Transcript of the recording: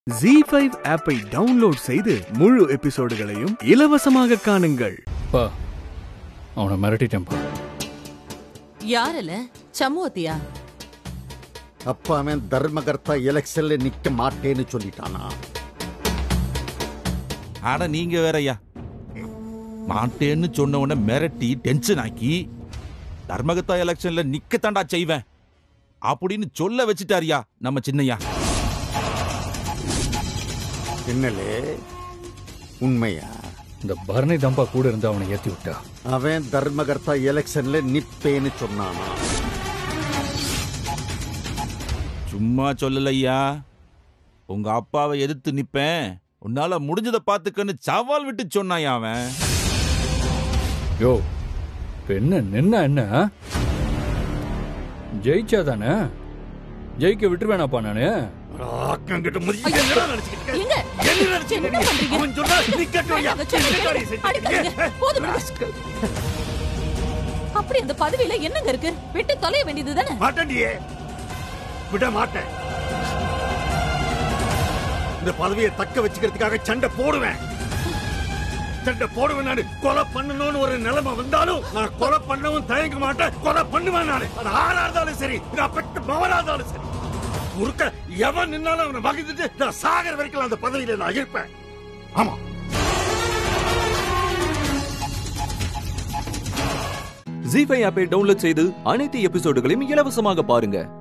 G five ஆப்பை download செய்து முழு எபிசோடுகளையும் இலவசமாக காணுங்கள் பா அவனை மிரட்டிட்டேன்ப்பா யாரல சமூகத்தியா அப்ப அவன் தர்மகர்த்தா எலெக்ஷன்ல நிக்க மாட்டேன்னு சொல்லிட்டானா ஆட நீங்க வேறய்யா மாட்டேன்னு சொன்ன உடனே மிரட்டி டென்ஷன் ஆக்கி தர்மகத்தா எலெக்ஷன்ல நிக்கத்தாண்டா செய்வேன் அப்படின்னு சொல்ல வச்சுட்டாரியா நம்ம சின்னையா என்னலே உண்மையா இந்த பரணி தான்ப்பா கூட இருந்து அவனை ஏத்தி விட்டா அவன் தர்மகர்த்தா எலெக்ஷன்ல நிப்பேன்னு சொன்னானா சும்மா சொல்லலையா உங்க அப்பாவை எதிர்த்து நிப்பேன் உன்னால முடிஞ்சதை பார்த்துக்கன்னு சவால் விட்டு சொன்னாயா அவன் யோ இப்ப என்ன நின்னா என்ன ஆ? ஜெயிச்சா தானே ஜெயிக்க விட்டுருவேனாப்பா நானு எங்க என்ன பண்றீங்க வேண்டாங்க, சொல்லுங்க. அடிக்காதீங்க. போதும் விடுங்க. அப்படி அந்த பதவியில என்னங்க இருக்கு விட்டு தொலைய வேண்டியது தானே மாட்டேன்டியே விட மாட்டேன் இந்த பதவியை தக்க வச்சுக்கிறதுக்காக சண்டை போடுவேன் சண்டை போடுவேன் நானு கொலை பண்ணணும்னு ஒரு நிலைமை வந்தாலும் நான் கொலை பண்ணவும் தயங்க மாட்டேன் கொலை பண்ணுவேன் நானு அது ஆறா இருந்தாலும் சரி நான் பெற்ற மவனா இருந்தாலும் சரி முறுக்க எவன் நின்னாலும் அவனை வகிச்சுட்டு நான் சாகர வரைக்கும் அந்த பதவியில நான் இருப்பேன் ஆமா ஜி ஃபைவ் ஆப்பை டவுன்லோட் செய்து அனைத்து எபிசோடுகளையும் இலவசமாக பாருங்க